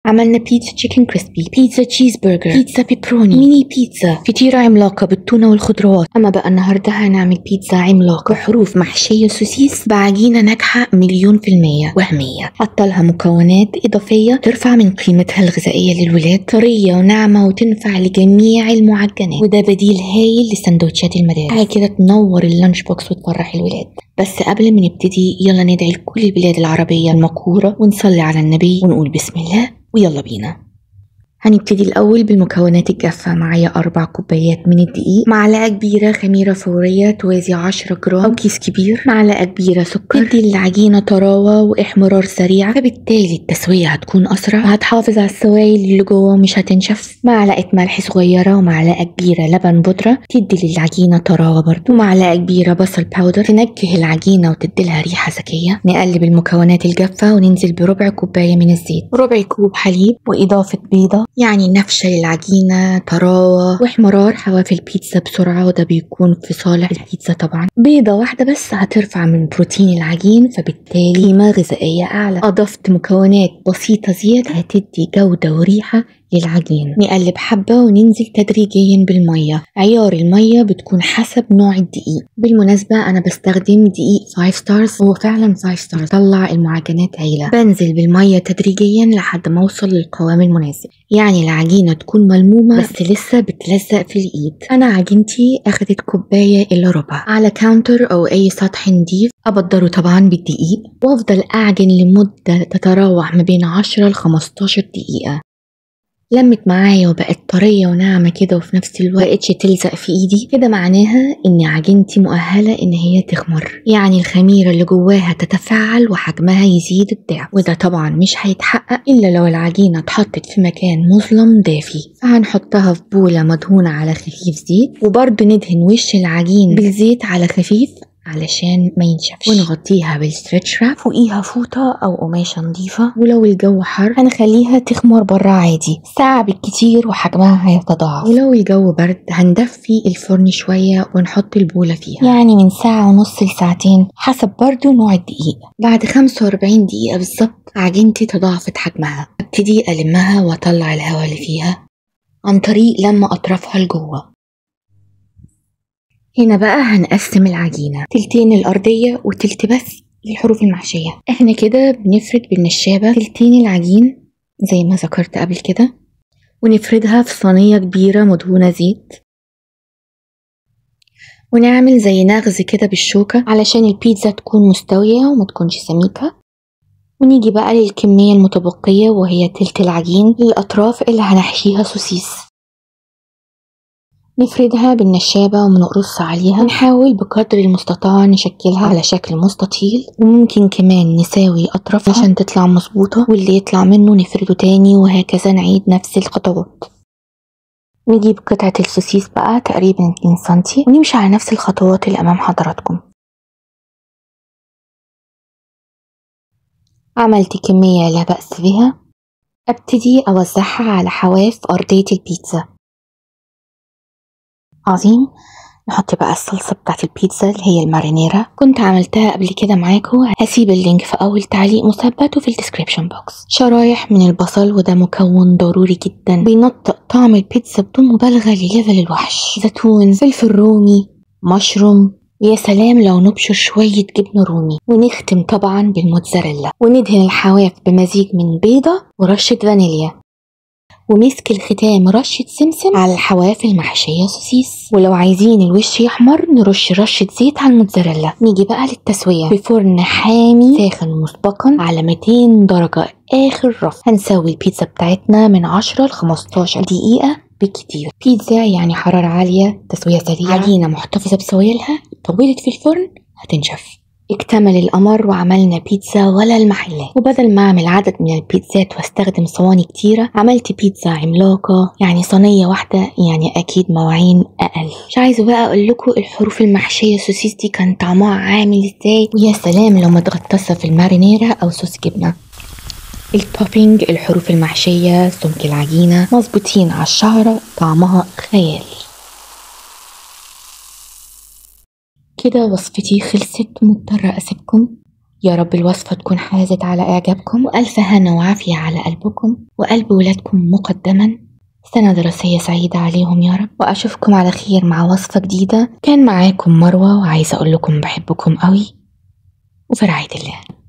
عملنا بيتزا تشيكن كريسبي بيتزا تشيز برجر بيتزا بيبروني ميني بيتزا فطيرة عملاقة بالتونة والخضروات أما بقى النهاردة هنعمل بيتزا عملاقة بحروف محشية سوسيس بعجينة ناجحة مليون في المية وهمية حاطة لها مكونات إضافية ترفع من قيمتها الغذائية للولاد طرية وناعمة وتنفع لجميع المعجنات وده بديل هايل لسندوتشات المدارس حاجة كده تنور اللانش بوكس وتفرح الولاد بس قبل ما نبتدي يلا ندعي لكل البلاد العربية المقهورة ونصلي على النبي ونقول بسم الله ويلا بينا هنبتدي الأول بالمكونات الجافة معايا أربع كوبايات من الدقيق معلقة كبيرة خميرة فورية توازي 10 جرام أو كيس كبير معلقة كبيرة سكر تدي العجينة طراوة وإحمرار سريع فبالتالي التسوية هتكون أسرع وهتحافظ على السوائل اللي جوه ومش هتنشف معلقة ملح صغيرة ومعلقة كبيرة لبن بودرة تدي للعجينة طراوة برضو ومعلقة كبيرة بصل باودر تنكه العجينة وتديلها ريحة ذكية نقلب المكونات الجافة وننزل بربع كوباية من الزيت وربع كوب حليب وإضافة بيضة يعني نفشة للعجينة طراوة واحمرار حواف البيتزا بسرعة وده بيكون في صالح البيتزا طبعا بيضة واحدة بس هترفع من بروتين العجين فبالتالي قيمة غذائية أعلى أضفت مكونات بسيطة زيادة هتدي جودة وريحة للعجين نقلب حبة وننزل تدريجيا بالمية عيار المية بتكون حسب نوع الدقيق بالمناسبة أنا بستخدم دقيق 5 ستارز هو فعلا 5 ستارز طلع المعجنات عيلة بنزل بالمية تدريجيا لحد ما أوصل للقوام المناسب يعني العجينة تكون ملمومة بس لسه بتلزق في الإيد أنا عجينتي أخدت كوباية إلا ربع على كاونتر أو أي سطح نضيف أبدره طبعا بالدقيق وأفضل أعجن لمدة تتراوح ما بين 10 ل 15 دقيقة لمت معايا وبقت طرية وناعمة كده وفي نفس الوقت مبقتش تلزق في ايدي كده معناها ان عجينتي مؤهلة ان هي تخمر يعني الخميرة اللي جواها تتفاعل وحجمها يزيد الضعف وده طبعا مش هيتحقق الا لو العجينة اتحطت في مكان مظلم دافي فهنحطها في بولة مدهونة على خفيف زيت وبرضه ندهن وش العجين بالزيت على خفيف علشان ما ينشفش ونغطيها بالستريتش راب فوقيها فوطة أو قماشة نظيفة ولو الجو حر هنخليها تخمر برا عادي ساعة بالكتير وحجمها هيتضاعف ولو الجو برد هندفي الفرن شوية ونحط البولة فيها يعني من ساعة ونص لساعتين حسب برضو نوع الدقيق بعد 45 دقيقة بالظبط عجينتي تضاعفت حجمها ابتدي ألمها وأطلع الهواء اللي فيها عن طريق لما أطرافها لجوه هنا بقى هنقسم العجينة تلتين الأرضية وتلت بس للحروف المحشية احنا كده بنفرد بالنشابة تلتين العجين زي ما ذكرت قبل كده ونفردها في صينية كبيرة مدهونة زيت ونعمل زي نغز كده بالشوكة علشان البيتزا تكون مستوية وما تكونش سميكة ونيجي بقى للكمية المتبقية وهي تلت العجين للأطراف اللي هنحشيها سوسيس نفردها بالنشابة ونقرص عليها ونحاول بقدر المستطاع نشكلها على شكل مستطيل وممكن كمان نساوي أطرافها عشان تطلع مظبوطة واللي يطلع منه نفرده تاني وهكذا نعيد نفس الخطوات نجيب قطعة السوسيس بقى تقريبا 2 سنتي ونمشي على نفس الخطوات اللي أمام حضراتكم عملت كمية لا بأس بها أبتدي أوزعها على حواف أرضية البيتزا عظيم نحط بقى الصلصة بتاعت البيتزا اللي هي المارينيرا كنت عملتها قبل كده معاكم هسيب اللينك في أول تعليق مثبت وفي الديسكريبشن بوكس شرايح من البصل وده مكون ضروري جدا بينطق طعم البيتزا بدون مبالغة لليفل الوحش زيتون فلفل رومي مشروم ويا سلام لو نبشر شوية جبنة رومي ونختم طبعا بالموتزاريلا وندهن الحواف بمزيج من بيضة ورشة فانيليا ومسك الختام رشة سمسم على الحواف المحشية سوسيس ولو عايزين الوش يحمر نرش رشة زيت على الموتزاريلا نيجي بقى للتسوية في فرن حامي ساخن مسبقا على 200 درجة آخر رف هنسوي البيتزا بتاعتنا من 10 ل 15 دقيقة بالكتير بيتزا يعني حرارة عالية تسوية سريعة عجينة محتفظة بسوائلها طولت في الفرن هتنشف اكتمل القمر وعملنا بيتزا ولا المحلات وبدل ما اعمل عدد من البيتزات واستخدم صواني كتيرة عملت بيتزا عملاقة يعني صينية واحدة يعني اكيد مواعين اقل مش عايزة بقى اقول لكم الحروف المحشية سوسيس دي كان طعمها عامل ازاي ويا سلام لو متغطسة في المارينيرا او صوص جبنة التوبينج الحروف المحشية سمك العجينة مظبوطين على الشعرة طعمها خيال كده وصفتي خلصت مضطرة أسيبكم يا رب الوصفة تكون حازت على إعجابكم وألف هنا وعافية على قلبكم وقلب ولادكم مقدما سنة دراسية سعيدة عليهم يا رب وأشوفكم على خير مع وصفة جديدة كان معاكم مروة وعايزة أقول لكم بحبكم قوي وفي رعاية الله